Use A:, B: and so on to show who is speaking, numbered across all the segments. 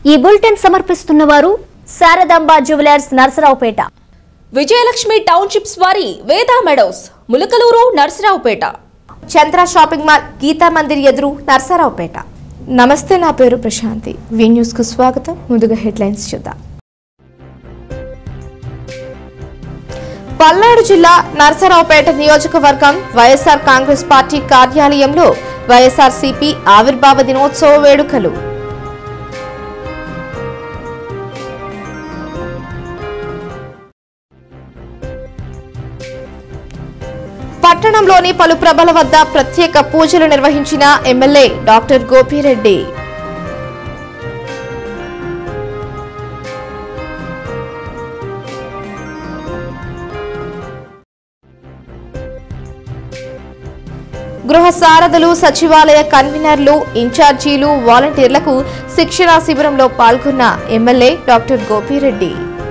A: ఈ బులెటిన్ సమర్పిస్తున్న వారు శారదాంబ జ్యువెలర్స్ నరసరావుపేట
B: విజయలక్ష్మి టౌన్షిప్స్ వారి Veda meadows Mulakaluru Narasaraopet
C: Chandra shopping mall Gita Mandir ఎదురు నర్సరావుపేట నమస్తే నా పేరు ప్రశాంతి వి న్యూస్ కు స్వాగతం ముందుగా హెడ్లైన్స్ చూద్దాం పల్నాడు జిల్లా నర్సరావుపేట నియోజకవర్గం వైఎస్ఆర్ కాంగ్రెస్ పార్టీ కార్యాలయంలో వైఎస్ఆర్ సిపి ఆవిర్భావ దినోత్సవ వేడుకలు పట్టణంలోని పలు ప్రభల వద్ద ప్రత్యేక పూజలు నిర్వహించిన ఎమ్మెల్యే డాక్టర్ గోపిరెడ్డి గృహ సారథులు సచివాలయ కన్వీనర్లు ఇన్ఛార్జీలు వాలంటీర్లకు శిక్షణా శిబిరంలో పాల్గొన్న ఎమ్మెల్యే డాక్టర్ గోపిరెడ్డి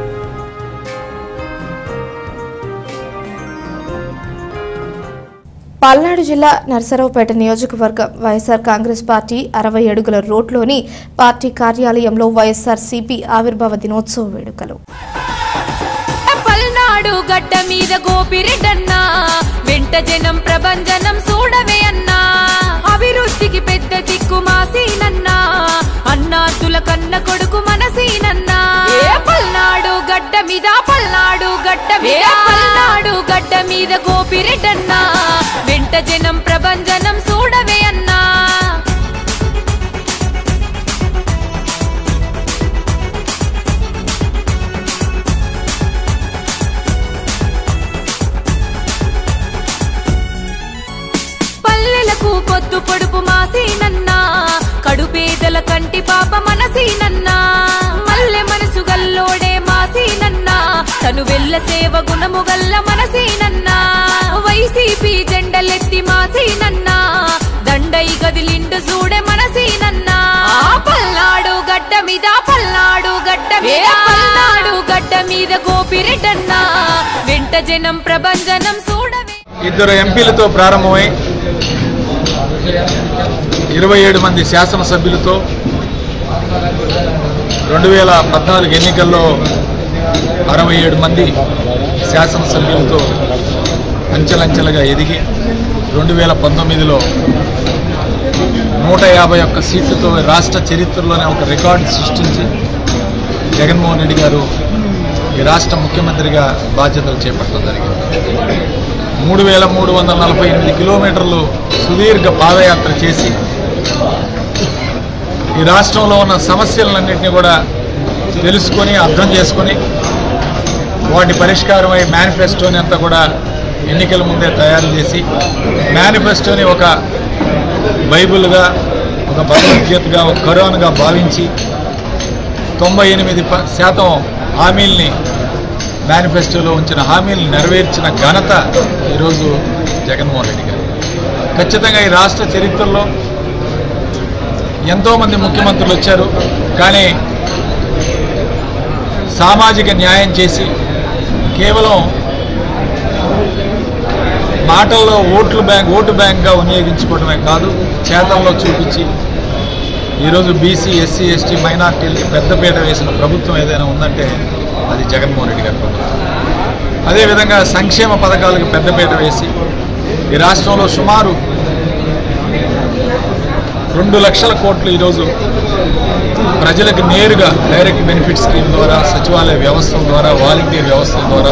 C: పల్నాడు జిల్లా నర్సరావుపేట నియోజకవర్గం వైఎస్ఆర్ కాంగ్రెస్ పార్టీ అరవై అడుగుల రోడ్లోని పార్టీ కార్యాలయంలో వైఎస్ఆర్ సిపి ఆవిర్భావ దినోత్సవ వేడుకలు
D: పల్నాడు గడ్డ మీద గోపిరెడ్డన్నా వెంట జనం ప్రభంజనం చూడవే అన్నా అభివృద్ధికి పెద్ద దిక్కు మాసీనన్నా అన్నాతుల కన్న కొడుకు మనసీనన్నా ఏ పల్నాడు గడ్డ మీద పల్నాడు గడ్డ మీద పల్నాడు గడ్డ మీద గోపిరెడ్డన్నా వెంట జనం ప్రభంజనం చూడవే అన్నా పల్లెలకు పొద్దు పొడుపు మాసీనన్నా కడుపేదల కంటి పాప మనసీనన్నా మల్లె మనసు గల్లోడే మాసీనన్నా తను వెళ్ళ సేవ గుణము గల్ల మనసీనన్నా వైసీపీ జెండలెత్తి మాసీనన్నా దండై గదిలిండు చూడే మనసీనన్నా ఆ పల్నాడు గడ్డ మీద పల్నాడు గడ్డ మీద పల్నాడు గడ్డ మీద గోపిరెడ్డన్నా వెంట జనం ప్రభంజనం చూడవే
E: ఇద్దరు ఎంపీలతో ప్రారంభమై ఇరవై ఏడు మంది శాసనసభ్యులతో రెండు వేల పద్నాలుగు ఎన్నికల్లో అరవై ఏడు మంది శాసనసభ్యులతో అంచెలంచెలుగా ఎదిగి రెండు వేల పంతొమ్మిదిలో నూట యాభై ఒక్క సీట్లతో రాష్ట్ర చరిత్రలోనే ఒక రికార్డు సృష్టించి జగన్మోహన్ రెడ్డి గారు ఈ రాష్ట్ర ముఖ్యమంత్రిగా బాధ్యతలు చేపట్టడం జరిగింది మూడు వేల మూడు వందల నలభై ఎనిమిది కిలోమీటర్లు సుదీర్ఘ పాదయాత్ర చేసి ఈ రాష్ట్రంలో ఉన్న సమస్యలన్నింటినీ కూడా తెలుసుకొని అర్థం చేసుకొని వాటి పరిష్కారమై మేనిఫెస్టోని అంతా కూడా ఎన్నికల ముందే తయారు చేసి మేనిఫెస్టోని ఒక బైబిల్గా ఒక భగవద్గీతగా ఒక కరోనాగా భావించి తొంభై ఎనిమిది ప- శాతం హామీల్ని మేనిఫెస్టోలో ఉంచిన హామీలను నెరవేర్చిన ఘనత ఈరోజు జగన్మోహన్ రెడ్డి గారు ఖచ్చితంగా ఈ రాష్ట్ర చరిత్రలో ఎంతోమంది ముఖ్యమంత్రులు వచ్చారు కానీ సామాజిక న్యాయం చేసి కేవలం మాటల్లో ఓట్లు బ్యాంక్ ఓటు బ్యాంక్గా వినియోగించుకోవడమే కాదు చేతల్లో చూపించి ఈరోజు బీసీ ఎస్సీ ఎస్టీ మైనార్టీలకి పెద్దపీట వేసిన ప్రభుత్వం ఏదైనా ఉందంటే అది జగన్మోహన్ రెడ్డి గారి ప్రభుత్వం అదేవిధంగా సంక్షేమ పథకాలకు పెద్దపీట వేసి ఈ రాష్ట్రంలో సుమారు రెండు లక్షల కోట్లు ఈరోజు ప్రజలకు నేరుగా డైరెక్ట్ బెనిఫిట్ స్కీమ్ ద్వారా సచివాలయ వ్యవస్థల ద్వారా వాలంటీర్ వ్యవస్థల ద్వారా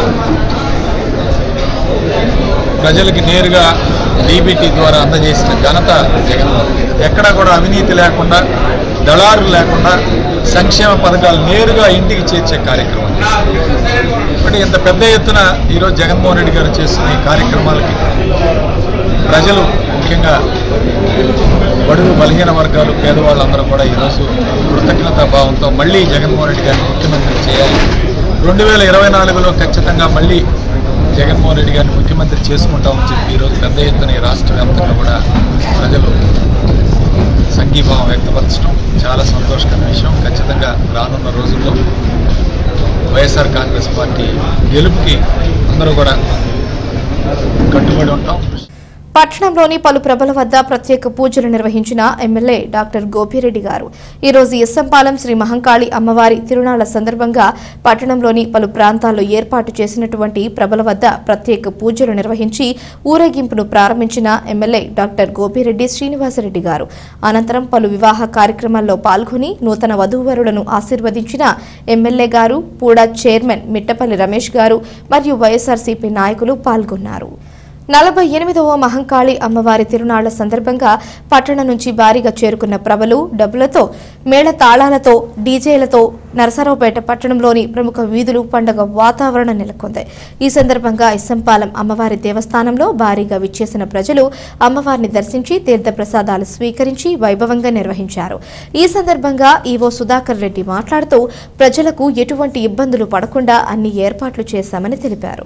E: ప్రజలకి నేరుగా డీబీటీ ద్వారా అందజేసిన ఘనత జగన్మోహన్ రెడ్డి గారిది. ఎక్కడా కూడా అవినీతి లేకుండా దళారులు లేకుండా సంక్షేమ పథకాలు నేరుగా ఇంటికి చేర్చే కార్యక్రమం అంటే ఇంత పెద్ద ఎత్తున ఈరోజు జగన్మోహన్ రెడ్డి గారు చేస్తున్న ఈ కార్యక్రమాలకి ప్రజలు ముఖ్యంగా బడుగు బలహీన వర్గాలు పేదవాళ్ళందరూ కూడా ఈరోజు కృతజ్ఞతా భావంతో మళ్ళీ జగన్మోహన్ రెడ్డి గారిని ముఖ్యమంత్రి చేయాలి రెండు వేల ఇరవై నాలుగులో ఖచ్చితంగా మళ్ళీ జగన్మోహన్ రెడ్డి గారిని ముఖ్యమంత్రి చేసుకుంటామని చెప్పి ఈరోజు పెద్ద ఎత్తున ఈ రాష్ట్ర వ్యాప్తంగా కూడా ప్రజలు సంఘీభావం వ్యక్తపరచడం చాలా సంతోషకరమైన విషయం ఖచ్చితంగా రానున్న రోజుల్లో వైఎస్ఆర్ కాంగ్రెస్ పార్టీ గెలుపుకి అందరూ కూడా కట్టుబడి ఉంటాం
C: పట్టణంలోని పలు ప్రభల వద్ద ప్రత్యేక పూజలు నిర్వహించిన ఎమ్మెల్యే డాక్టర్ గోపిరెడ్డి గారు ఈ రోజు ఎస్సంపాలెం శ్రీ మహంకాళి అమ్మవారి తిరునాళ్ల సందర్భంగా పట్టణంలోని పలు ప్రాంతాల్లో ఏర్పాటు చేసినటువంటి ప్రభల వద్ద ప్రత్యేక పూజలు నిర్వహించి ఊరేగింపును ప్రారంభించిన ఎమ్మెల్యే డాక్టర్ గోపిరెడ్డి శ్రీనివాసరెడ్డి గారు అనంతరం పలు వివాహ కార్యక్రమాల్లో పాల్గొని నూతన వధూవరులను ఆశీర్వదించిన ఎమ్మెల్యే గారు పూడా చైర్మన్ మిట్టపల్లి రమేష్ గారు మరియు వైఎస్ఆర్సీపీ నాయకులు పాల్గొన్నారు నలభై ఎనిమిదవ మహంకాళి అమ్మవారి తిరునాళ్ల సందర్భంగా పట్టణం నుంచి భారీగా చేరుకున్న ప్రభలు డబ్బులతో మేళ తాళాలతో డీజేలతో నరసరావుపేట పట్టణంలోని ప్రముఖ వీధులు పండుగ వాతావరణం నెలకొంది ఈ సందర్భంగా ఇస్సంపాలెం అమ్మవారి దేవస్థానంలో భారీగా విచ్చేసిన ప్రజలు అమ్మవారిని దర్శించి తీర్థప్రసాదాలు స్వీకరించి వైభవంగా నిర్వహించారు ఈ సందర్భంగా ఈవో సుధాకర్ రెడ్డి మాట్లాడుతూ ప్రజలకు ఎటువంటి ఇబ్బందులు పడకుండా అన్ని ఏర్పాట్లు చేశామని తెలిపారు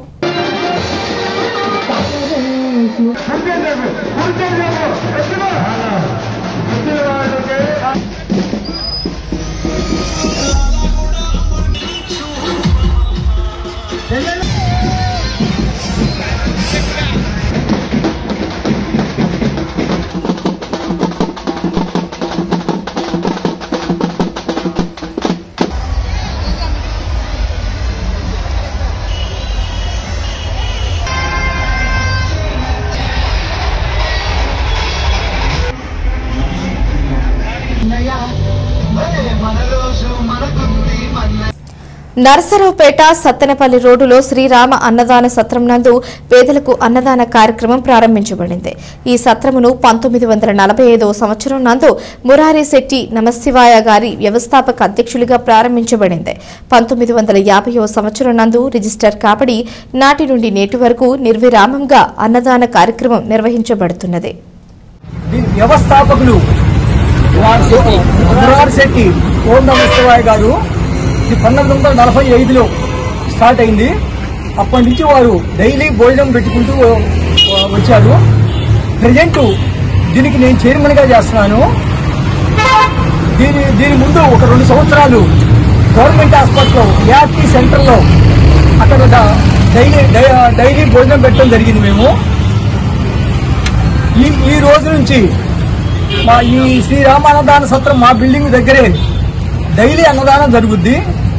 C: నరసరావుపేట సత్తెనపల్లి రోడ్డులో శ్రీరామ అన్నదాన సత్రం నందు పేదలకు అన్నదాన కార్యక్రమం ప్రారంభించబడింది ఈ సత్రమును పంతొమ్మిది వందల నలభై ఐదవ సంవత్సరం నందు మురారి శెట్టి నమశివాయ గారి వ్యవస్థాపక అధ్యక్షులుగా ప్రారంభించబడింది పంతొమ్మిది వందల యాభైవ సంవత్సరం నందు రిజిస్టర్ కాబడి నాటి నుండి నేటి వరకు నిర్విరామంగా అన్నదాన కార్యక్రమం నిర్వహించబడుతున్నది
F: దీని వ్యవస్థాపకులు వారి శెట్టి మురారి శెట్టి ఓం నమ శివాయ గారు ఇది పంతొమ్మిది వందల నలభై ఐదులో స్టార్ట్ అయింది అప్పటి నుంచి వారు డైలీ భోజనం పెట్టుకుంటూ ఆ, వచ్చారు ప్రజెంట్ దీనికి నేను చైర్మన్ గా చేస్తున్నాను దీని దీని ముందు ఒక రెండు సంవత్సరాలు గవర్నమెంట్ హాస్పిటల్లో ఏఆర్టీ సెంటర్లో అక్కడ డ- డైలీ డై- డైలీ భోజనం పెట్టడం జరిగింది మేము ఈ ఈ రోజు నుంచి మా ఈ శ్రీరామ అన్నదాన సత్రం మా బిల్డింగ్ దగ్గరే డైలీ అన్నదానం జరుగుద్ది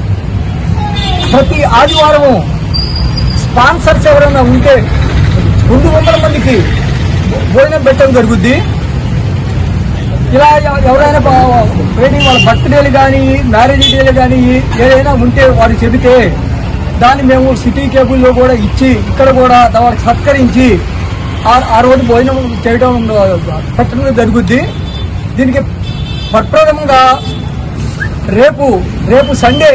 F: ప్రతి ఆదివారము స్పాన్సర్స్ ఎవరైనా ఉంటే రెండు వందల మందికి భోజనం పెట్టడం జరుగుద్ది ఇలా ఎవ- ఎవరైనా బా- వెడ్డింగ్ వాళ్ళ బర్త్డేలు కానీ మ్యారేజ్ డేలు కానీ ఏదైనా ఉంటే వారు చెబితే దాన్ని మేము సిటీ కేబుల్లో కూడా ఇచ్చి ఇక్కడ కూడా వాళ్ళకి సత్కరించి ఆ- ఆ రోజు భోజనం చేయడం ఆ, పెట్టడం జరుగుద్ది దీనికి ప్రప్రథమంగా రేపు రేపు సండే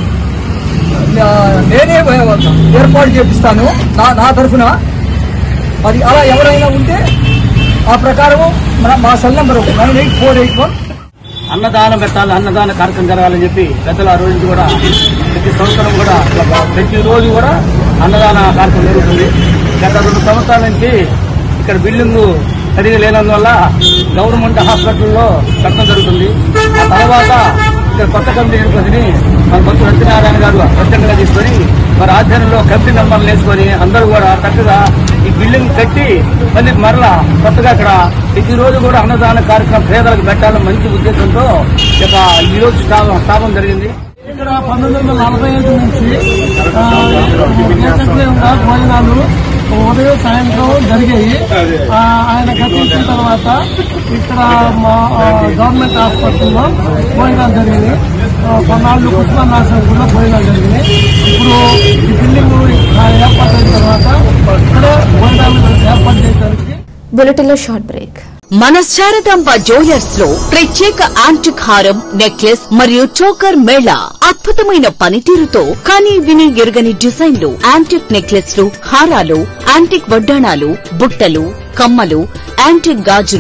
F: ఆ, నేనే ఏర్పాటు చేపిస్తాను నా నా తరఫున అది అలా ఎవరైనా ఉంటే ఆ ప్రకారం మన మా cell number nine eight four eight one
G: అన్నదానం పెట్టాలి అన్నదాన కార్యక్రమం జరగాలని చెప్పి పెద్దలు ఆ రోజు కూడా ప్రతి సంవత్సరం కూడా ప్రతి రోజు కూడా అన్నదాన కార్యక్రమం జరుగుతుంది గత రెండు సంవత్సరాల నుంచి ఇక్కడ బిల్డింగ్ సరిగా లేనందువల్ల గవర్నమెంట్ హాస్పిటల్లో పెట్టడం జరుగుతుంది ఆ తర్వాత ఇక్కడ కొత్త కమిటీ ఏర్పడిని మన మంత్రి సత్యనారాయణ గారు ప్రత్యేకంగా తీసుకొని మరి ఆధ్వర్యంలో కమిటీ మెంబర్లు వేసుకొని అందరూ కూడా చక్కగా ఈ బిల్డింగ్ కట్టి మళ్ళీ మరలా కొత్తగా ఇక్కడ ప్రతిరోజు కూడా అన్నదాన కార్యక్రమం పేదలకు పెట్టాలని మంచి ఉద్దేశంతో ఇక ఈ రోజు స్థాపన స్థాపన జరిగింది
F: ఇక్కడ పంతొమ్మిది వందల నలభై ఐదు నుంచి ఆ, ఏకగ్రీవంగా భోజనాలు ఉదయం సాయంత్రం జరిగాయి ఆ, ఆయన గతించిన తర్వాత ఇక్కడ మా ఆ, గవర్నమెంట్ హాస్పిటల్లో భోజనాలు జరిగినాయి ఆ, కొన్నాళ్ళు కృష్ణానాశనం కూడా భోజనాలు జరిగినాయి ఇప్పుడు ఈ బిల్డింగ్ ఏర్పాటు అయిన తర్వాత ఇక్కడే భోజనాలు ఏర్పాటు చేయడానికి
C: బులెటిన్లో షార్ట్ బ్రేక్
H: మన శారదాంబ జ్యువెలర్స్ లో ప్రత్యేక యాంటిక్ హారం నెక్లెస్ మరియు చోకర్ మేళా అద్భుతమైన పనితీరుతో కానీ విని ఎరుగని డిజైన్లు యాంటిక్ నెక్లెస్లు హారాలు యాంటిక్ వడ్డాణాలు బుట్టలు కమ్మలు యాంటిక్ గాజులు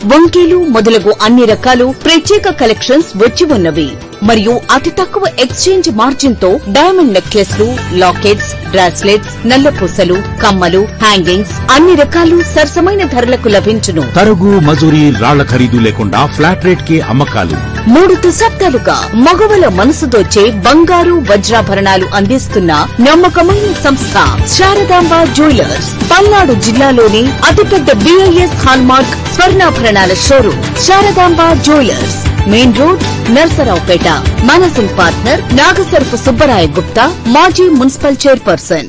H: వంకీలు మొదలగు అన్ని రకాలు ప్రత్యేక కలెక్షన్స్ వచ్చి ఉన్నవి మరియు అతి తక్కువ ఎక్స్చేంజ్ మార్జిన్ తో డైమండ్ నెక్లెస్లు లాకెట్స్ బ్రాస్లెట్స్ నల్లపూసలు కమ్మలు హ్యాంగింగ్స్ అన్ని రకాలు సరసమైన ధరలకు లభించును
I: తరుగు మజూరీ రాళ్ల ఖరీదు లేకుండా ఫ్లాట్ రేట్ కి అమ్మకాలు
H: మూడు దశాబ్దాలుగా మగవల మనసు దోచే బంగారు వజ్రాభరణాలు అందిస్తున్న నమ్మకమైన సంస్థ శారదాంబ జ్యువెలర్స్ పల్నాడు జిల్లాలోని అతిపెద్ద బిఐఎస్ హాల్మార్క్ స్వర్ణాభరణాల showroom Saradamba jewellers main road Narsaraopet managing partner Nagasarapu Subbaraya Gupta మాజీ మున్సిపల్ చైర్పర్సన్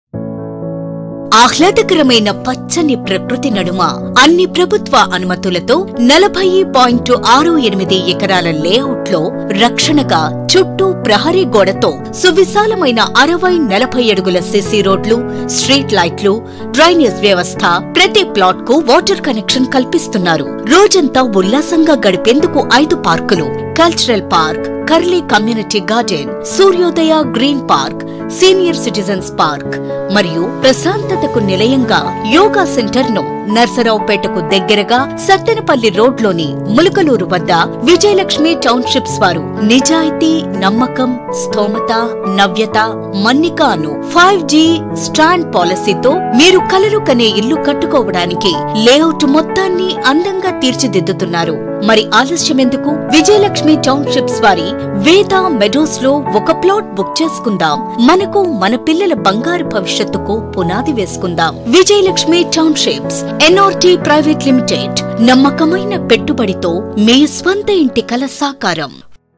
H: ఆహ్లాదకరమైన పచ్చని ప్రకృతి నడుమ అన్ని ప్రభుత్వ అనుమతులతో నలభై పాయింట్ ఆరు ఎనిమిది ఎకరాల లేఅవుట్ లో రక్షణగా చుట్టూ ప్రహరీ గోడతో సువిశాలమైన అరవై నలభై అడుగుల సిసి రోడ్లు స్ట్రీట్ లైట్లు డ్రైనేజ్ వ్యవస్థ ప్రతి ప్లాట్ కు వాటర్ కనెక్షన్ కల్పిస్తున్నారు రోజంతా ఉల్లాసంగా గడిపేందుకు ఐదు పార్కులు కల్చరల్ పార్క్ కర్లీ community garden Suryodaya green park senior citizens park మరియు ప్రశాంతతకు నిలయంగా యోగా సెంటర్ ను నర్సరావుపేటకు దగ్గరగా సత్తెనపల్లి రోడ్లోని ములకలూరు వద్ద విజయలక్ష్మి టౌన్షిప్స్ వారు నిజాయితీ నమ్మకం స్థోమత నవ్యత మన్నిక అను ఫైవ్ జీ స్టాండ్ పాలసీతో మీరు కలలు కనే ఇల్లు కట్టుకోవడానికి లేఅవుట్ మొత్తాన్ని అందంగా తీర్చిదిద్దుతున్నారు మరి ఆలస్యం ఎందుకు విజయలక్ష్మి టౌన్షిప్స్ వారి వేద మెడోస్ లో ఒక ప్లాట్ బుక్ చేసుకుందాం మనకు మన పిల్లల బంగారు భవిష్యత్తుకు పునాది వేసుకుందాం Vijayalakshmi townships NRT private limited నమ్మకమైన పెట్టుబడితో మీ స్వంత ఇంటి కల సాకారం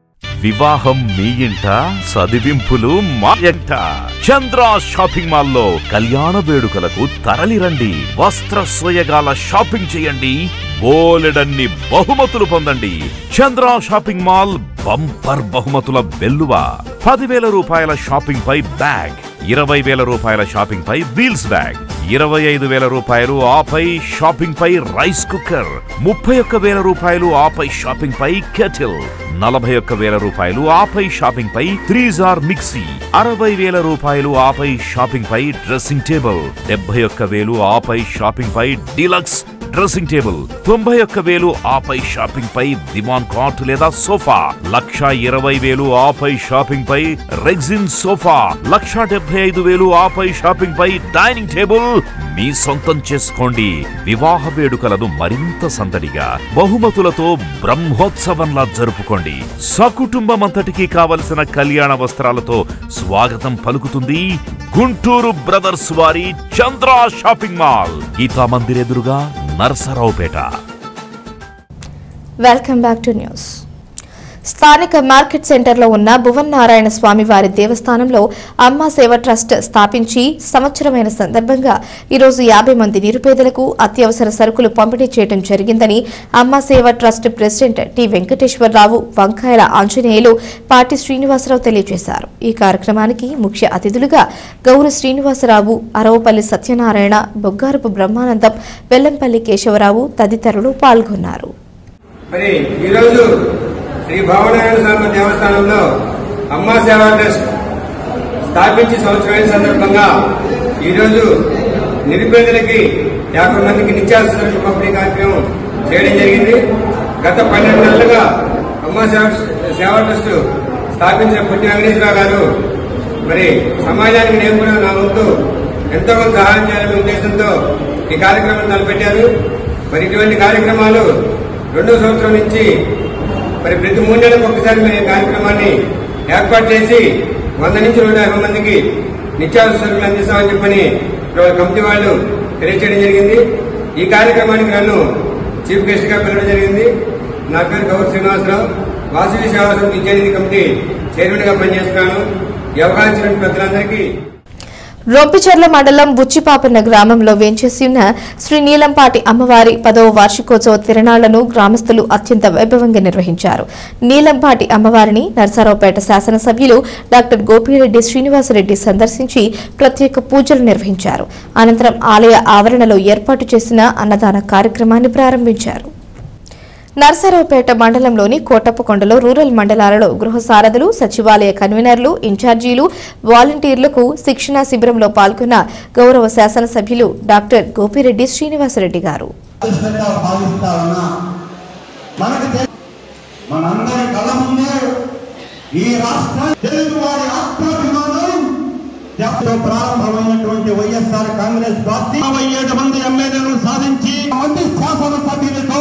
J: వివాహం మీ ఇంట చదివింపులు మా ఇంట చంద్ర షాపింగ్ మాల్లో కళ్యాణ వేడుకలకు తరలిరండి వస్త్ర సోయగాల షాపింగ్ చేయండి బోలెడన్ని బహుమతులు పొందండి చంద్ర షాపింగ్ మాల్ బంపర్ బహుమతుల వెల్లువ పదివేల రూపాయల షాపింగ్ పై బ్యాగ్ ఇరవై వేల రూపాయల షాపింగ్ పై వీల్స్ బ్యాగ్ ఇరవై ఐదు వేల రూపాయలు ఆపై షాపింగ్ పై రైస్ కుక్కర్ ముప్పై ఒక్క వేల రూపాయలు ఆపై షాపింగ్ పై కెటిల్ నలభై ఒక్క వేల రూపాయలు ఆపై షాపింగ్ పై త్రీ జార్ మిక్సీ అరవై వేల రూపాయలు ఆపై షాపింగ్ పై డ్రెస్సింగ్ టేబుల్ డెబ్బై ఒక్క వేలు ఆపై షాపింగ్ పై డిలక్స్ డ్రెస్సింగ్ టేబుల్ తొంభై ఒక్క వేలు ఆపై షాపింగ్ పై దివాన్ కాట్ లేదా సోఫా లక్ష ఇరవై వేలు ఆపై షాపింగ్ పై రెగ్జిన్ సోఫా లక్ష డెబ్బై ఐదు వేలు ఆపై షాపింగ్ పై డైనింగ్ టేబుల్ మీ సొంతం చేసుకోండి వివాహ వేడుకలను మరింత సందడిగా బహుమతులతో బ్రహ్మోత్సవంలా జరుపుకోండి సకుటుంబం అంతటికీ కావలసిన కళ్యాణ వస్త్రాలతో స్వాగతం పలుకుతుంది గుంటూరు బ్రదర్స్ వారి చంద్ర షాపింగ్ మాల్ గీతా మందిర్ ఎదురుగా Narsaraopet
C: welcome back to news స్థానిక మార్కెట్ సెంటర్లో ఉన్న భువన్ నారాయణ స్వామి వారి దేవస్థానంలో అమ్మ సేవ ట్రస్ట్ స్థాపించి సంవత్సరమైన సందర్భంగా ఈరోజు యాభై మంది నిరుపేదలకు అత్యవసర సరుకులు పంపిణీ చేయడం జరిగిందని అమ్మ సేవ ట్రస్ట్ ప్రెసిడెంట్ టి వెంకటేశ్వరరావు వంకాయల ఆంజనేయులు పాటి శ్రీనివాసరావు తెలియజేశారు ఈ కార్యక్రమానికి ముఖ్య అతిథులుగా గౌరు శ్రీనివాసరావు అరవపల్లి సత్యనారాయణ బొగ్గారపు బ్రహ్మానందం వెల్లంపల్లి కేశవరావు తదితరులు పాల్గొన్నారు
K: మరి ఈరోజు శ్రీ భావనారాయణ స్వామి దేవస్థానంలో అమ్మా సేవా ట్రస్ట్ స్థాపించి సంవత్సరమైన సందర్భంగా ఈరోజు నిరుపేదలకి యాభై మందికి నిత్యావసర సరుకులు పంపిణీ కార్యక్రమం చేయడం జరిగింది గత పన్నెండు నెలలుగా అమ్మా సేవ సేవా ట్రస్ట్ స్థాపించిన పుట్టి వెంకటేశ్వరరావు గారు మరి సమాజానికి నేను కూడా నా వంతు ఎంతో కొంత సహాయం చేయాలనే ఉద్దేశంతో ఈ కార్యక్రమం తలపెట్టారు మరి ఇటువంటి కార్యక్రమాలు రెండో సంవత్సరం నుంచి మరి ప్రతి మూడు నెలలకు ఒకసారి మేము ఈ కార్యక్రమాన్ని ఏర్పాటు చేసి వంద నుంచి నూట యాభై మందికి నిత్యావసర సరుకులు అందిస్తామని చెప్పని ఇక్కడ కమిటీ వాళ్ళు తెలియచేయడం జరిగింది ఈ కార్యక్రమానికి నన్ను చీఫ్ గెస్ట్ గా పిలవడం జరిగింది నా పేరు గౌరవ శ్రీనివాసరావు వాసవి సేవా సమితి విద్యానిధి కమిటీ చైర్మన్ గా పనిచేస్తున్నాను ఈ అవకాశం ఇచ్చిన పెద్దలందరికీ
C: రొంపిచెర్ల మండలం బుచ్చిపాపన్న గ్రామంలో వేంచేసి ఉన్న శ్రీ నీలంపాటి అమ్మవారి పదవ వార్షికోత్సవ తిరణాలను గ్రామస్తులు అత్యంత వైభవంగా నిర్వహించారు నీలంపాటి అమ్మవారిని నర్సారావుపేట శాసనసభ్యులు డాక్టర్ గోపిరెడ్డి శ్రీనివాసరెడ్డి సందర్శించి ప్రత్యేక పూజలు నిర్వహించారు అనంతరం ఆలయ ఆవరణలో ఏర్పాటు చేసిన అన్నదాన కార్యక్రమాన్ని ప్రారంభించారు నర్సరావుపేట మండలంలోని కోటప్పకొండలో రూరల్ మండలాలలో గృహ సారథులు సచివాలయ కన్వీనర్లు ఇన్ఛార్జీలు వాలంటీర్లకు శిక్షణా శిబిరంలో పాల్గొన్న గౌరవ శాసనసభ్యులు డాక్టర్ గోపిరెడ్డి శ్రీనివాసరెడ్డి గారు
L: అదృష్టంగా భావిస్తా ఉన్నా మనకు తె- మనందరి కళ్ళ ముందు ఈ రాష్ట్ర తెలుగు వారి ఆత్మాభిమానం దెబ్బతో ప్రారంభమైనటువంటి వైఎస్ఆర్ కాంగ్రెస్ పార్టీ ఇరవై ఏడు మంది ఎమ్మెల్యేలను సాధించి మంది శాసన సభ్యులతో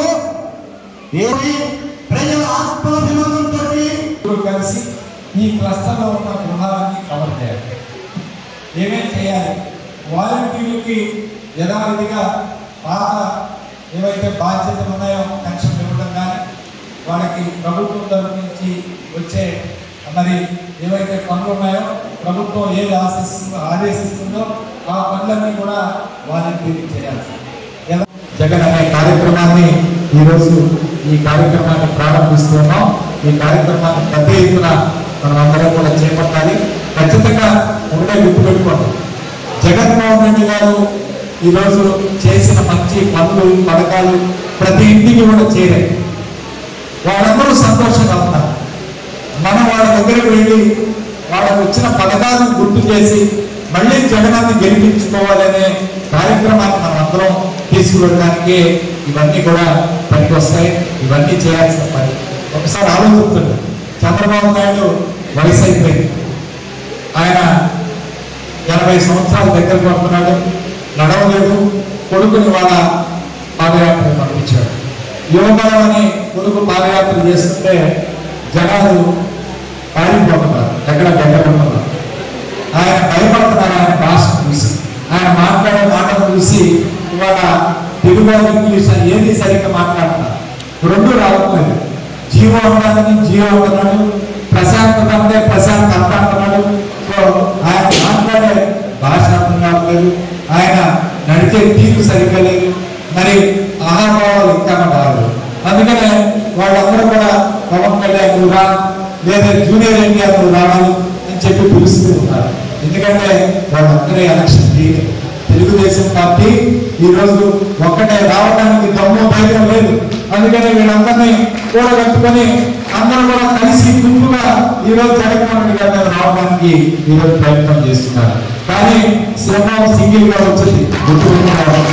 L: ఏమి ప్రజల ఆత్మాభిమానంతో
M: కలిసి ఈ క్లస్టర్లో ఉన్న గృహాలన్నీ కవర్ చేయాలి ఏమేం చేయాలి వాలంటీర్లకి యథావిధిగా పాత ఏవైతే బాధ్యతలు ఉన్నాయో పెన్షన్ ఇవ్వడం కానీ వాళ్ళకి ప్రభుత్వం తరఫు నుంచి వచ్చే మరి ఏవైతే పనులు ఉన్నాయో ప్రభుత్వం ఏది ఆశిస్తుందో ఆదేశిస్తుందో ఆ పనులన్నీ కూడా వాలంటీర్లు చేయాలి ఎలా జగన్ అనే కార్యక్రమాన్ని ఈరోజు ఈ కార్యక్రమాన్ని ప్రారంభిస్తున్నాం ఈ కార్యక్రమాన్ని పెద్ద ఎత్తున మనం అందరం కూడా చేపట్టాలి ఖచ్చితంగా ఒకటే గుర్తుపెట్టుకోండి జగన్మోహన్ రెడ్డి గారు ఈరోజు చేసిన మంచి పనులు పథకాలు ప్రతి ఇంటికి కూడా చేరాయి వాళ్ళందరూ సంతోషంగా ఉన్నారు మనం వాళ్ళ దగ్గరికి వెళ్ళి వాళ్ళకు వచ్చిన పథకాలను గుర్తు చేసి మళ్ళీ జగనాన్ని గెలిపించుకోవాలనే కార్యక్రమాన్ని మనం అందరం తీసుకువెళ్ళడానికి ఇవన్నీ కూడా పనికి వస్తాయి ఇవన్నీ చేయాల్సిన పని ఒకసారి ఆలోచిస్తుంది చంద్రబాబు నాయుడు వయసు అయిపోయింది ఆయన ఎనభై సంవత్సరాల దగ్గర పడుతున్నాడు నడవలేదు కొడుకుని వాళ్ళ పాదయాత్ర పంపించాడు యువబలం అని కొడుకు పాదయాత్ర చేస్తుంటే జనాలు పారిపోతున్నారు ఎక్కడ దగ్గరుంటున్నారు ఆయన భయపడుతున్నారు ఆయన భాష చూసి ఆయన మాట్లాడే మాటలు చూసి ఇవాళ తెలుగు ఇంగ్లీష్ అని ఏది సరిగ్గా మాట్లాడుతున్నారు రెండు రావట్లేదు జీవో ఉండాలని జీవో అంటున్నాడు ప్రశాంతత అంటే ప్రశాంత్ అంత అంటున్నాడు సో ఆయన మాట్లాడే భాష అర్థం కావట్లేదు ఆయన నడిచే తీరు సరిగ్గా లేదు మరి ఆహాభావాలు ఇంకా రాలేదు అందుకనే వాళ్ళందరూ కూడా పవన్ కళ్యాణ్ నువ్వు రా లేదా జూనియర్ ఎన్టీఆర్ నువ్వు రావాలి అని చెప్పి పిలుస్తూ ఉన్నారు ఎందుకంటే వాళ్ళందరూ ఎలక్షన్ చేయలేదు తెలుగుదేశం పార్టీ ఈ రోజు ఒక్కటే రావడానికి దమ్ము ధైర్యం లేదు అందుకని వీళ్ళందరినీ కూడగట్టుకొని అందరూ కూడా కలిసి గుంపుగా ఈ రోజు జగన్మోహన్ రెడ్డి గారి మీద రావడానికి ఈ రోజు ప్రయత్నం చేస్తున్నారు కానీ శ్రమం సింగిల్ గా వచ్చింది గుర్తుపెట్టుకోవాలి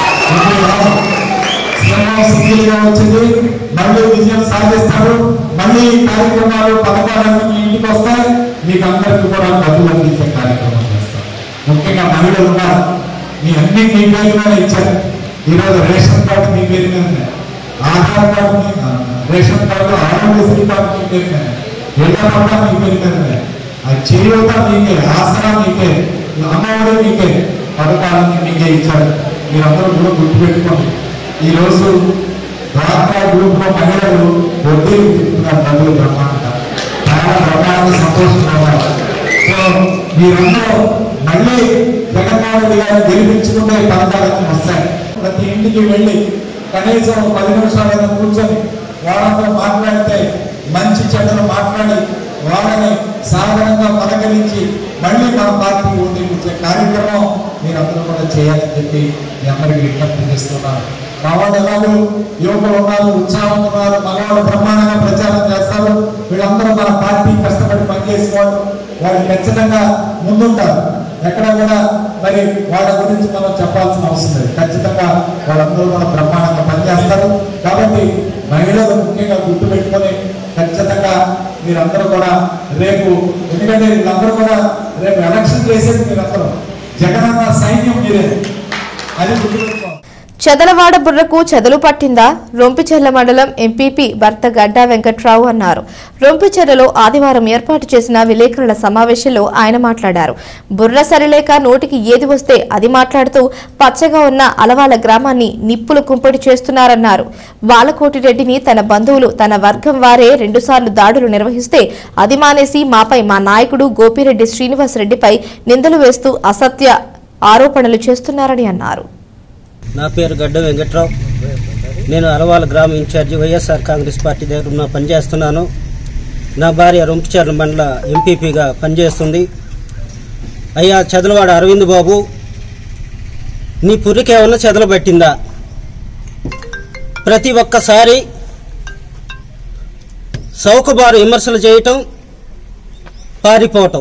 M: శ్రమం సింగిల్ గా వచ్చింది మళ్ళీ విజయం సాధిస్తారు మళ్ళీ ఈ కార్యక్రమాలు పథకాలన్నీ మీ ఇంటికి వస్తాయి మీకు అందరికీ కూడా డబ్బులు అందించే కార్యక్రమం చేస్తారు ముఖ్యంగా మహిళలు ఉన్నారు మీ అన్ని మీ పేరు మీద ఇచ్చారు ఈరోజు రేషన్ కార్డు మీ పేరు మీద ఉన్నాయి. ఆధార్ కార్డు మీ రేషన్ కార్డు ఆరోగ్యశ్రీ కార్డు మీ పేరు మీద ఇళ్ల పట్ల మీ పేరు మీద ఉన్నాయి. ఆ చేయూత మీకే ఆసరా మీకే అమ్మఒడి మీకే పథకాలన్నీ మీకే ఇచ్చారు మీరందరూ కూడా గుర్తుపెట్టుకోండి ఈ రోజు డ్వాక్రా గ్రూప్ లో మహిళలు వడ్డీలు తిప్పుతున్నారు డబ్బులు బ్రహ్మాండంగా చాలా బ్రహ్మాండంగా సంతోషంగా ఉన్నారు సో మీరందరూ మళ్ళీ జగన్మోహన్ రెడ్డి గారిని గెలిపించుకుంటే ఈ పథకాలన్నీ వస్తాయి ప్రతి ఇంటికి వెళ్ళి కనీసం ఒక పది నిమిషాలైనా కూర్చొని వాళ్ళతో మాట్లాడితే మంచి చెడ్డలు మాట్లాడి వాళ్ళని సాధారణంగా పలకరించి మళ్ళీ మన పార్టీ ఓటించే కార్యక్రమం మీరందరూ కూడా చేయాలని చెప్పి మీ అందరికీ విజ్ఞప్తి చేస్తున్నాను మా వాళ్ళు ఎలాగో యువకులు ఉన్నారు ఉత్సాహం ఉన్నారు మగవాళ్ళు బ్రహ్మాండంగా ప్రచారం చేస్తారు వీళ్ళందరూ మన పార్టీ కష్టపడి పనిచేసే వాళ్ళు వాళ్ళు ఖచ్చితంగా ముందుంటారు ఎక్కడ కూడా మరి వాళ్ళ గురించి మనం చెప్పాల్సిన అవసరం లేదు ఖచ్చితంగా వాళ్ళందరూ కూడా బ్రహ్మాండంగా పనిచేస్తారు కాబట్టి మహిళలు ముఖ్యంగా గుర్తుపెట్టుకొని ఖచ్చితంగా మీరందరూ కూడా రేపు ఎందుకంటే వీళ్ళందరూ కూడా రేపు ఎలక్షన్ చేసేది మీరందరూ జగనన్న సైన్యం మీరే అది గుర్తుపెట్టుకోవాలి
C: చెదలవాడ బుర్రకు చెదలు పట్టిందా రొంపిచెర్ల మండలం ఎంపీపీ భర్త గడ్డా వెంకట్రావు అన్నారు రొంపిచెర్లలో ఆదివారం ఏర్పాటు చేసిన విలేకరుల సమావేశంలో ఆయన మాట్లాడారు బుర్ర సరిలేక నోటికి ఏది వస్తే అది మాట్లాడుతూ పచ్చగా ఉన్న అలవాల గ్రామాన్ని నిప్పులు కుంపడి చేస్తున్నారన్నారు బాలకోటిరెడ్డిని తన బంధువులు తన వర్గం వారే రెండుసార్లు దాడులు నిర్వహిస్తే అది మానేసి మాపై మా నాయకుడు గోపిరెడ్డి శ్రీనివాసరెడ్డిపై నిందలు వేస్తూ అసత్య ఆరోపణలు చేస్తున్నారని అన్నారు
N: నా పేరు గడ్డ వెంకట్రావు నేను అలవాల గ్రామ ఇన్ఛార్జి వైఎస్ఆర్ కాంగ్రెస్ పార్టీ దగ్గర ఉన్న పనిచేస్తున్నాను నా భార్య రొంపిచర్ల మండల ఎంపీపీగా పనిచేస్తుంది అయ్యా చదలవాడ అరవింద్ బాబు నీ పుర్రికేమన్నా చెదలు పట్టిందా ప్రతి ఒక్కసారి సౌకబారు విమర్శలు చేయటం పారిపోవటం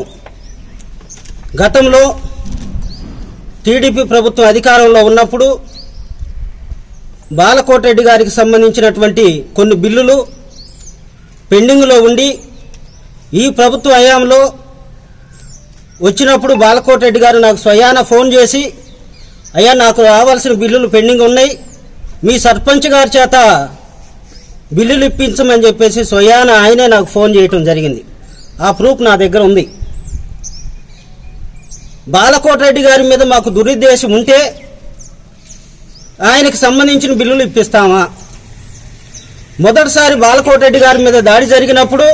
N: గతంలో టీడీపీ ప్రభుత్వం అధికారంలో ఉన్నప్పుడు బాలకోటరెడ్డి గారికి సంబంధించినటువంటి కొన్ని బిల్లులు పెండింగ్లో ఉండి ఈ ప్రభుత్వ హయాంలో వచ్చినప్పుడు బాలకోటరెడ్డి గారు నాకు స్వయాన ఫోన్ చేసి అయ్యా నాకు రావాల్సిన బిల్లులు పెండింగ్ ఉన్నాయి మీ సర్పంచ్ గారి చేత బిల్లులు ఇప్పించమని చెప్పేసి స్వయాన ఆయనే నాకు ఫోన్ చేయటం జరిగింది ఆ ప్రూఫ్ నా దగ్గర ఉంది బాలకోటరెడ్డి గారి మీద మాకు దురుద్దేశం ఉంటే ఆయనకి సంబంధించిన బిల్లులు ఇప్పిస్తామా మొదటిసారి బాలకోటరెడ్డి గారి మీద దాడి జరిగినప్పుడు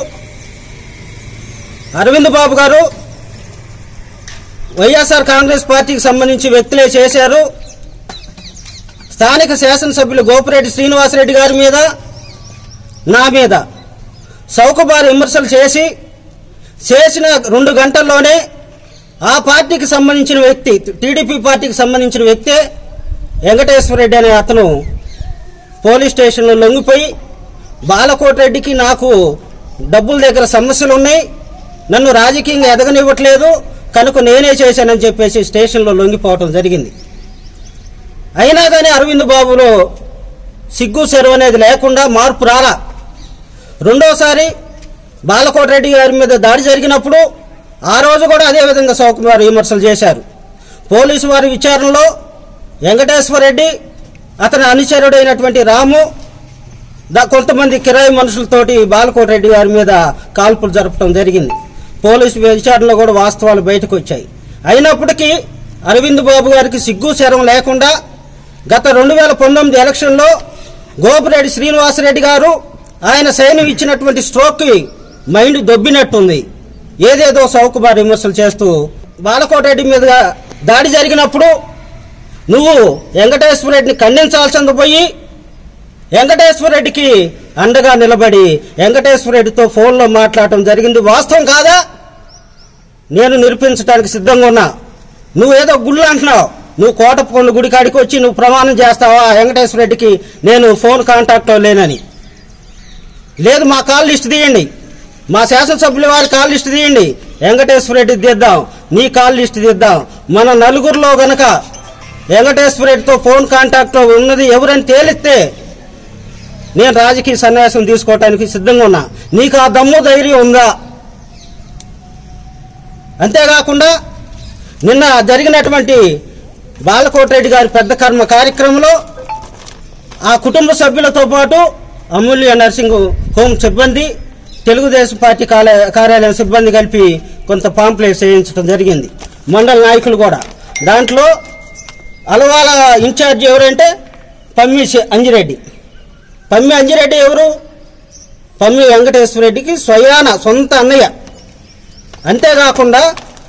N: అరవింద్ బాబు గారు వైఎస్ఆర్ కాంగ్రెస్ పార్టీకి సంబంధించి వ్యక్తులే చేశారు స్థానిక శాసనసభ్యులు గోపిరెడ్డి శ్రీనివాసరెడ్డి గారి మీద నా మీద చౌకబారు విమర్శలు చేసి చేసిన రెండు గంటల్లోనే ఆ పార్టీకి సంబంధించిన వ్యక్తి టీడీపీ పార్టీకి సంబంధించిన వ్యక్తే వెంకటేశ్వరరెడ్డి అనే అతను పోలీస్ స్టేషన్లో లొంగిపోయి బాలకోటరెడ్డికి నాకు డబ్బుల దగ్గర సమస్యలు ఉన్నాయి నన్ను రాజకీయంగా ఎదగనివ్వట్లేదు కనుక నేనే చేశానని చెప్పేసి స్టేషన్లో లొంగిపోవటం జరిగింది అయినా కానీ అరవింద్ బాబులో సిగ్గు సెరవు అనేది లేకుండా మార్పు రాలా రెండోసారి బాలకోటరెడ్డి గారి మీద దాడి జరిగినప్పుడు ఆ రోజు కూడా అదే విధంగా సౌకుమార్ విమర్శలు చేశారు పోలీసు వారి విచారణలో వెంకటేశ్వర రెడ్డి అతని అనుచరుడైనటువంటి రాము దా కొంతమంది కిరాయి మనుషులతోటి బాలకోటరెడ్డి గారి మీద కాల్పులు జరపడం జరిగింది పోలీసు విచారణలో కూడా వాస్తవాలు బయటకు వచ్చాయి అయినప్పటికీ అరవింద్ బాబు గారికి సిగ్గు శరం లేకుండా గత రెండు వేల పంతొమ్మిది ఎలక్షన్లో గోపిరెడ్డి శ్రీనివాసరెడ్డి గారు ఆయన సైన్యం ఇచ్చినటువంటి స్ట్రోక్కి మైండ్ దొబ్బినట్టుంది ఏదేదో సౌకుమార్ విమర్శలు చేస్తూ బాలకోటరెడ్డి మీద దాడి జరిగినప్పుడు నువ్వు వెంకటేశ్వర రెడ్డిని ఖండించాల్సింది పోయి వెంకటేశ్వర రెడ్డికి అండగా నిలబడి వెంకటేశ్వర రెడ్డితో ఫోన్లో మాట్లాడటం జరిగింది వాస్తవం కాదా నేను నిరూపించడానికి సిద్ధంగా ఉన్నా నువ్వేదో గుళ్ళు అంటున్నావు నువ్వు కోటప్పకొండ గుడి కాడికి వచ్చి నువ్వు ప్రమాణం చేస్తావా వెంకటేశ్వర రెడ్డికి నేను ఫోన్ కాంటాక్ట్లో లేనని లేదు మా కాల్ లిస్ట్ తీయండి మా శాసనసభ్యుల వారి కాల్ లిస్ట్ తీయండి వెంకటేశ్వర రెడ్డి తీద్దాం నీ కాల్ లిస్ట్ తీద్దాం మన నలుగురిలో గనక వెంకటేశ్వర రెడ్డితో ఫోన్ కాంటాక్ట్లో ఉన్నది ఎవరని తేలిస్తే నేను రాజకీయ సన్యాసం తీసుకోవటానికి సిద్ధంగా ఉన్నా నీకు ఆ దమ్ము ధైర్యం ఉందా అంతేకాకుండా నిన్న జరిగినటువంటి బాలకోటరెడ్డి గారి పెద్ద కర్మ కార్యక్రమంలో ఆ కుటుంబ సభ్యులతో పాటు అమూల్య నర్సింగ్ హోమ్ సిబ్బంది తెలుగుదేశం పార్టీ కార్య- కార్యాలయం సిబ్బంది కలిపి కొంత పాంప్లెట్స్ వేయించడం జరిగింది మండల నాయకులు కూడా దాంట్లో అలవాల ఇన్ఛార్జ్ ఎవరంటే పమ్మి శ- అంజిరెడ్డి పమ్మి అంజిరెడ్డి ఎవరు పమ్మి వెంకటేశ్వర రెడ్డికి స్వయాన సొంత అన్నయ్య అంతేకాకుండా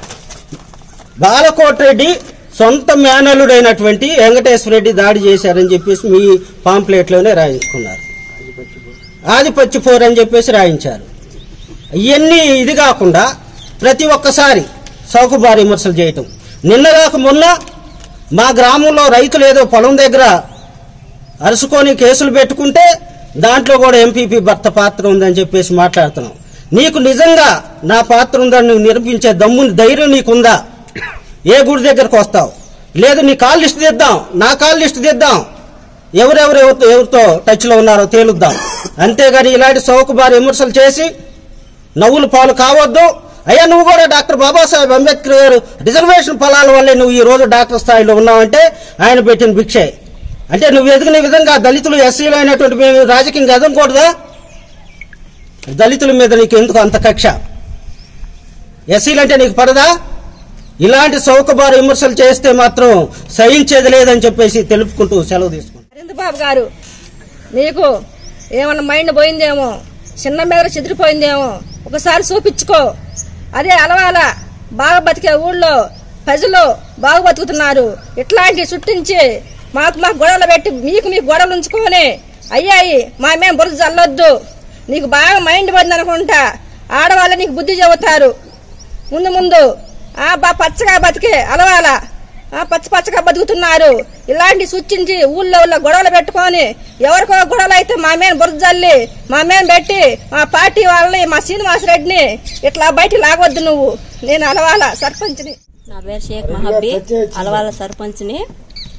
N: బాలకోటరెడ్డి సొంత మేనలుడైనటువంటి వెంకటేశ్వర రెడ్డి దాడి చేశారని చెప్పేసి మీ పాంప్లెట్లోనే రాయించుకున్నారు ఆదిపత్తి పోర్ అని చెప్పేసి రాయించారు ఇవన్నీ ఇది కాకుండా ప్రతి ఒక్కసారి చౌకబారు విమర్శలు చేయటం నిన్నగాక మొన్న మా గ్రామంలో రైతులు ఏదో పొలం దగ్గర అరుసుకొని కేసులు పెట్టుకుంటే దాంట్లో కూడా ఎంపీపీ భర్త పాత్ర ఉందని చెప్పేసి మాట్లాడుతున్నాం నీకు నిజంగా నా పాత్ర ఉందని నువ్వు నిరూపించే దమ్ము ధైర్యం నీకుందా ఏ గుడి దగ్గరకు వస్తావు లేదు నీ కాల్ లిస్ట్ తెద్దాం నా కాల్ లిస్ట్ తెద్దాం ఎవరెవరు ఎవరితో ఎవరితో టచ్లో ఉన్నారో తేలుద్దాం అంతేగాని ఇలాంటి సౌకబారి విమర్శలు చేసి నవ్వులు పాలు కావద్దు అయ్యా నువ్వు కూడా డాక్టర్ బాబాసాహెబ్ అంబేద్కర్ గారు రిజర్వేషన్ ఫలాల వల్లే నువ్వు ఈ రోజు డాక్టర్ స్థాయిలో ఉన్నావంటే ఆయన పెట్టిన భిక్షే అంటే నువ్వు ఎదిగిన విధంగా దళితులు ఎస్సీలు అయినటువంటి మేము రాజకీయంగా ఎదగకూడదా దళితుల మీద నీకు ఎందుకు అంత కక్ష ఎస్సీలు అంటే నీకు పడదా ఇలాంటి సౌకబారు విమర్శలు చేస్తే మాత్రం సహించేది లేదని చెప్పేసి తెలుపుకుంటూ సెలవు తీసుకుంటాం
O: అరవింద్ బాబు గారు నీకు ఏమన్నా మైండ్ పోయిందేమో చిన్న మీద చెదిరిపోయిందేమో ఒకసారి చూపించుకో అదే అలవాల బాగా బతికే ఊళ్ళో ప్రజలు బాగా బతుకుతున్నారు ఇట్లాంటి చుట్టించి మాకు మాకు గొడవలు పెట్టి మీకు మీకు గొడవలు ఉంచుకొని అయ్యాయి మా మేము బురద చల్లొద్దు నీకు బాగా మైండ్ పోయింది అనుకుంటా ఆడవాళ్ళు నీకు బుద్ధి చెబుతారు ముందు ముందు ఆ బా పచ్చగా బతికే అలవాల ఆ పచ్చ పచ్చగా బతుకుతున్నారు ఇలాంటి సూచించి ఊళ్ళో ఊళ్ళో గొడవలు పెట్టుకొని ఎవరికో గొడవలు అయితే మా మీద బురద జల్లి మా మీద పెట్టి మా పార్టీ వాళ్ళని మా శ్రీనివాస రెడ్డిని ఇట్లా బయట లాగవద్దు నువ్వు నేను అలవాల సర్పంచ్ని
P: నా పేరు షేక్ మహబ్బీ అలవాల సర్పంచ్ని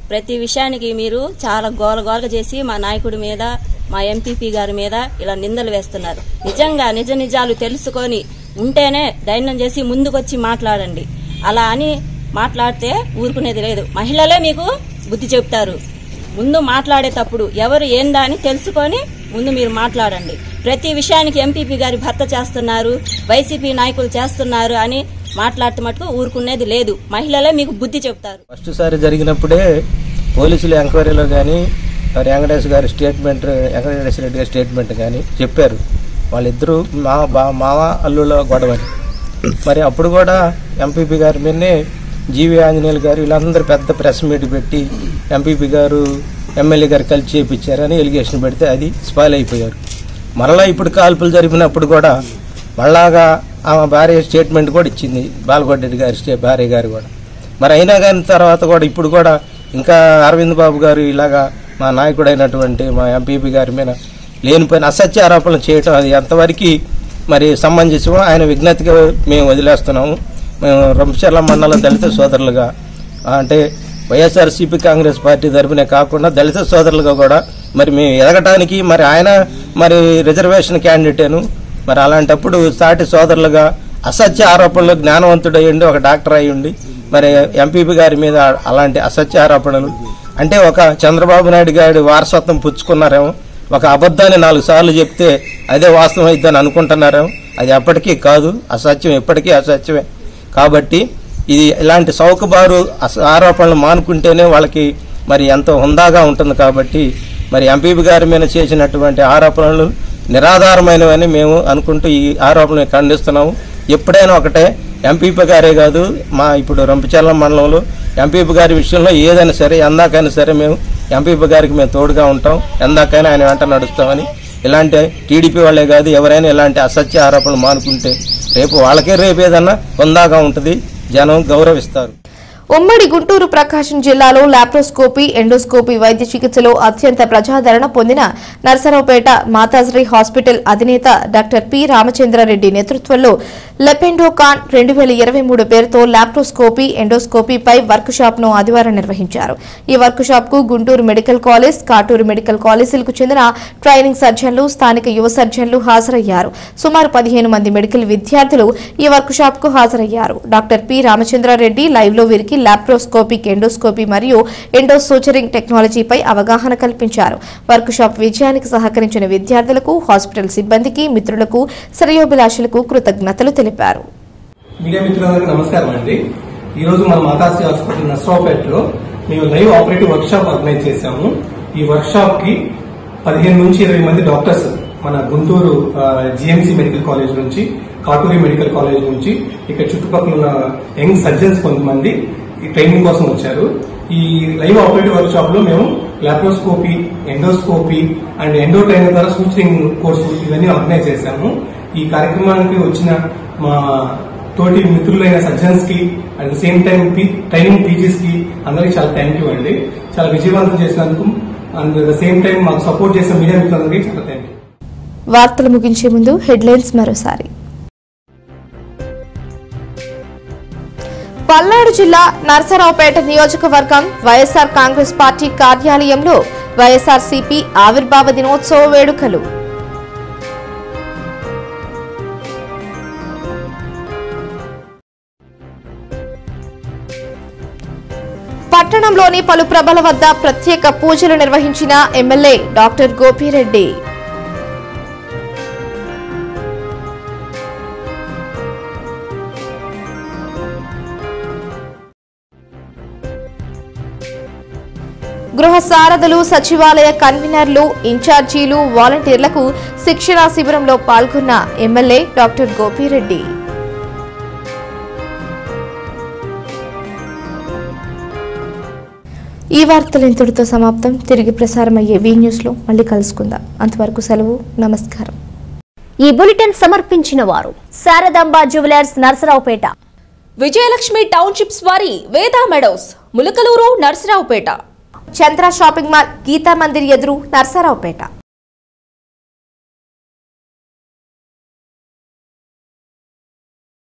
P: ప్రతి విషయానికి మీరు చాలా గోల గోల చేసి మా నాయకుడి మీద మా ఎంపీపీ గారి మీద ఇలా నిందలు వేస్తున్నారు నిజంగా నిజ నిజాలు తెలుసుకొని ఉంటేనే ధైర్యం చేసి ముందుకొచ్చి మాట్లాడండి అలా అని మాట్లాడితే ఊరుకునేది లేదు మహిళలే మీకు బుద్ధి చెప్తారు ముందు మాట్లాడేటప్పుడు ఎవరు ఏందా అని తెలుసుకొని ముందు మీరు మాట్లాడండి ప్రతి విషయానికి ఎంపీపీ గారి భర్త చేస్తున్నారు వైసీపీ నాయకులు చేస్తున్నారు అని మాట్లాడితే మటుకు ఊరుకునేది లేదు మహిళలే మీకు బుద్ధి చెప్తారు
Q: ఫస్ట్ సారి జరిగినప్పుడే పోలీసులు ఎంక్వైరీలో కానీ మరి వెంకటేష్ గారి స్టేట్మెంట్ వెంకటేశ్వర రెడ్డి గారి స్టేట్మెంట్ కానీ చెప్పారు వాళ్ళిద్దరూ మా బా మామ అల్లుల గొడవ అని. మరి అప్పుడు కూడా ఎంపీపీ గారి మీదనే జీవి ఆంజనేయులు గారు వీళ్ళందరూ పెద్ద ప్రెస్ మీట్ పెట్టి ఎంపీపీ గారు ఎమ్మెల్యే గారు కలిసి చేపించారని ఎలిగేషన్ పెడితే అది స్పాయిల్ అయిపోయారు మరలా ఇప్పుడు కాల్పులు జరిపినప్పుడు కూడా మళ్ళాగా ఆమె భార్య స్టేట్మెంట్ కూడా ఇచ్చింది బాలగొడ్డెడ్డి గారి స్టే భార్య గారు కూడా మరి అయినా కానీ తర్వాత కూడా ఇప్పుడు కూడా ఇంకా అరవింద్ బాబు గారు ఇలాగా మా నాయకుడైనటువంటి మా ఎంపీపీ గారి మీద లేనిపోయిన అసత్య ఆరోపణలు చేయటం అది ఎంతవరకు మరి సమంజసమో ఆయన విజ్ఞతగా మేము వదిలేస్తున్నాము మేము రంపచర్ల మండల దళిత సోదరులుగా అంటే వైఎస్ఆర్సీపీ కాంగ్రెస్ పార్టీ తరఫునే కాకుండా దళిత సోదరులుగా కూడా మరి మేము ఎదగటానికి మరి ఆయన మరి రిజర్వేషన్ క్యాండిడేటేను మరి అలాంటప్పుడు సాటి సోదరులుగా అసత్య ఆరోపణలు జ్ఞానవంతుడు అయ్యండి ఒక డాక్టర్ అయ్యండి మరి ఎంపీపీ గారి మీద అలాంటి అసత్య ఆరోపణలు అంటే ఒక చంద్రబాబు నాయుడు గారి వారసత్వం పుచ్చుకున్నారేమో ఒక అబద్ధాన్ని నాలుగు సార్లు చెప్తే అదే వాస్తవం అయిద్దని అనుకుంటున్నారేమో అది ఎప్పటికీ కాదు అసత్యం ఎప్పటికీ అసత్యమే కాబట్టి ఇది ఇలాంటి సౌకబారు అస- ఆరోపణలు మానుకుంటేనే వాళ్ళకి మరి ఎంతో హుందాగా ఉంటుంది కాబట్టి మరి ఎంపీపీ గారి మీద చేసినటువంటి ఆరోపణలు నిరాధారమైనవని మేము అనుకుంటూ ఈ ఆరోపణలు ఖండిస్తున్నాము ఎప్పుడైనా ఒకటే ఎంపీపీ గారే కాదు మా ఇప్పుడు రంపచర్ల మండలంలో ఎంపీపీ గారి విషయంలో ఏదైనా సరే ఎందాకైనా సరే మేము ఎంపీపీ గారికి మేము తోడుగా ఉంటాం ఎందాకైనా ఆయన వెంట నడుస్తామని ఇలాంటి టీడీపీ వాళ్ళే కాదు ఎవరైనా ఇలాంటి అసత్య ఆరోపణలు మానుకుంటే రేపు వాళ్ళకే రేపు ఏదన్నా హుందాగా ఉంటుంది జనం గౌరవిస్తారు
C: ఉమ్మడి గుంటూరు ప్రకాశం జిల్లాలో లాప్రోస్కోపీ ఎండోస్కోపీ వైద్య చికిత్సలో అత్యంత ప్రజాదరణ పొందిన నర్సరావుపేట మాతాశ్రీ హాస్పిటల్ అధినేత డాక్టర్ పి రామచంద్రారెడ్డి నేతృత్వంలో లెపెండోకాన్ రెండు వేల ఇరవై మూడు పేరుతో లాప్రోస్కోపీ ఎండోస్కోపీపై వర్క్ షాప్ ను ఆదివారం నిర్వహించారు ఈ వర్క్ షాప్ కు Guntur medical college Katuru medical కాలేజీలకు చెందిన ట్రైనింగ్ సర్జన్లు స్థానిక యువ సర్జన్లు హాజరయ్యారు సుమారు పదిహేను మంది మెడికల్ విద్యార్థులు ఈ వర్క్ షాప్ కు హాజరయ్యారు డాక్టర్ పి రామచంద్రారెడ్డి లైవ్ లో వీరికి లాప్రోస్కోపిక్ ఎండోస్కోపీ మరియు ఎండోసోచరింగ్ టెక్నాలజీపై అవగాహన కల్పించారు వర్క్ షాప్ విజయానికి సహకరించిన విద్యార్థులకు హాస్పిటల్ సిబ్బందికి మిత్రులకు శ్రేయోభిలాషులకు కృతజ్ఞతలు తెలిపారు
R: మీడియా మిత్రులందరికీ నమస్కారం అండి ఈ రోజు మన మాతాశ్రీ హాస్పిటల్ నర్సరావుపేటలో మేము live operative workshop organise చేశాము ఈ వర్క్ షాప్ కి పదిహేను నుంచి ఇరవై మంది డాక్టర్స్ మన గుంటూరు జిఎంసి మెడికల్ కాలేజ్ నుంచి కాటూరి మెడికల్ కాలేజ్ నుంచి ఇక్కడ చుట్టుపక్కల ఉన్న యంగ్ సర్జన్స్ కొంతమంది ఈ ట్రైనింగ్ కోసం వచ్చారు ఈ లైవ్ ఆపరేటివ్ వర్క్ షాప్ లో మేము laparoscopy endoscopy and endo trainer ద్వారా సూచరింగ్ కోర్సు ఇవన్నీ ఆర్గనైజ్ చేశాము ఈ కార్యక్రమానికి వచ్చిన మా తోటి మిత్రులైన సర్జన్స్ కి at the same time training teachers కి అందరికి చాలా థ్యాంక్ యూ అండి చాలా విజయవంతం చేసినందుకు అండ్ ద సేమ్ టైం మాకు సపోర్ట్ చేసిన మీడియా మిత్రులందరికీ చాలా థ్యాంక్ యూ
C: వార్తలు ముగించే ముందు హెడ్లైన్స్ మరోసారి పల్నాడు జిల్లా నర్సరావుపేట నియోజకవర్గం వైఎస్ఆర్ కాంగ్రెస్ పార్టీ కార్యాలయంలో వైఎస్ఆర్సీపీ ఆవిర్భావ దినోత్సవ వేడుకలు పట్టణంలోని పలు ప్రభల వద్ద ప్రత్యేక పూజలు నిర్వహించిన ఎమ్మెల్యే డాక్టర్ గోపిరెడ్డి గృహ సారథులు సచివాలయ కన్వీనర్లు ఇన్ఛార్జీలు వాలంటీర్లకు శిక్షణా శిబిరంలో పాల్గొన్న ఎమ్మెల్యే డాక్టర్ గోపిరెడ్డి ఈ వార్తలు ఇంతటితో సమాప్తం తిరిగి ప్రసారమయ్యే వి న్యూస్ లో మళ్ళీ కలుసుకుందాం అంతవరకు సెలవు నమస్కారం
A: ఈ బులెటిన్ సమర్పించిన వారు శారదాంబ జ్యువెలర్స్ నర్సరావుపేట
B: విజయలక్ష్మి టౌన్షిప్స్ వారి Veda meadows Mulakaluru Narasaraopet
C: Chandra shopping mall Gita Mandir ఎదురు నర్సరావుపేట